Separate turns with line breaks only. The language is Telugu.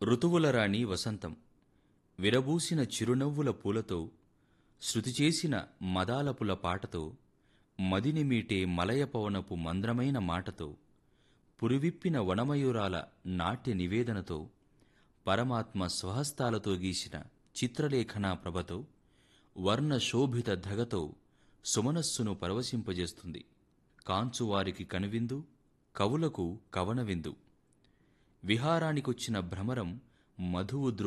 ఋతువుల రాణి వసంతం విరబూసిన చిరునవ్వుల పూలతో శృతి చేసిన మదాలపుల పాటతో మదిని మీటే మలయ పవనపు మంద్రమైన మాటతో పురివిప్పిన వనమయూరాల నాట్య నివేదనతో పరమాత్మ స్వహస్తాలతో గీసిన చిత్రలేఖనా ప్రభతో వర్ణ శోభిత ధగతో సుమనస్సును పరవశింపజేస్తుంది కాంచువారికి కనువిందు కవులకు కవనవిందు విహారానికొచ్చిన భ్రమరం మధువు